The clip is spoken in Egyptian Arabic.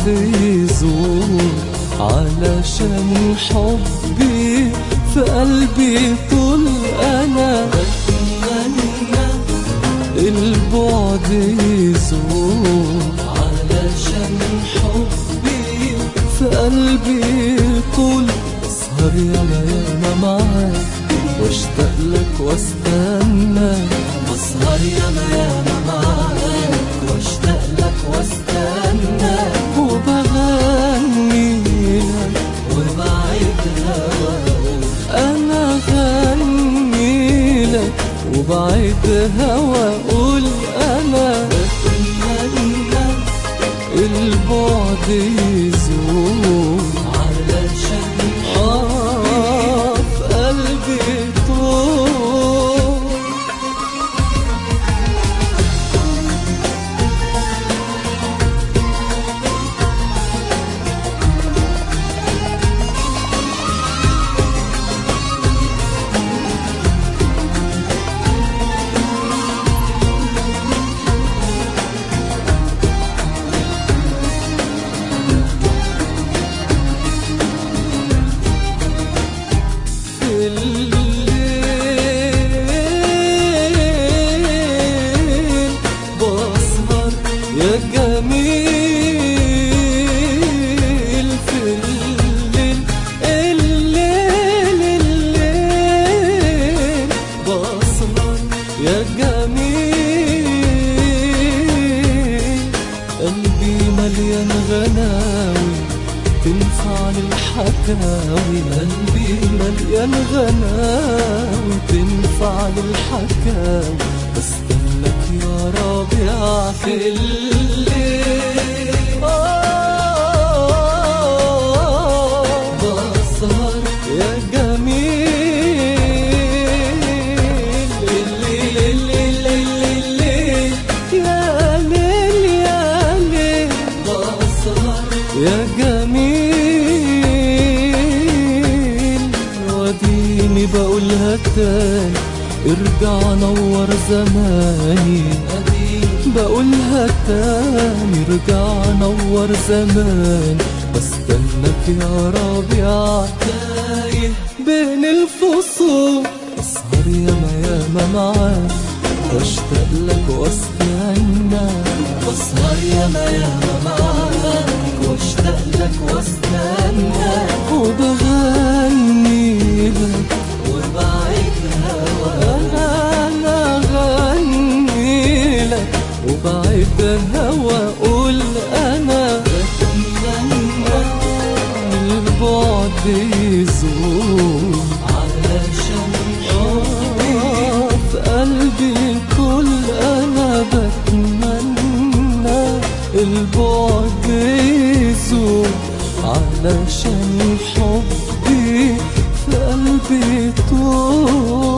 يزول علشان حبي في قلبي طول انا بتمنى البعد يزول علشان حبي في قلبي طول اسهر يا ياما معاك واشتاق لك واستنى بسهر ياما ياما معاك واشتاق لك واستنى وبغني لك وبعيد هواك انا غني لك وبعيد هوا قول انا بتمنى البعد يزول علشان آه في قلبي طول في الليل بسهر يا جميل في الليل الليل الليل بسهر يا جميل قلبي مليان غناوي تنفع للحكاوي قلبي مليان غناوي تنفع للحكاوي بستناك يا ربيع في الليل آه، بسهر يا جميل الليل الليل الليل الليل يا ليل يا ليل بسهر يا جميل وديني بقولها تاني ارجع نور زماني بقولها تاني ارجع نور زمان بستناك يا ربيع تايه بين الفصول اسهر ياما ياما معاك واشتاق لك واستنى بسهر ياما ياما معاك واشتاق لك واستنى وبغني لك وبعيد هواك انا غني لك وبعيد هوا قول انا بتمنى البعد يزول علشان حبي في قلبي كل انا بتمنى البعد يزول علشان حبي في قلبي طول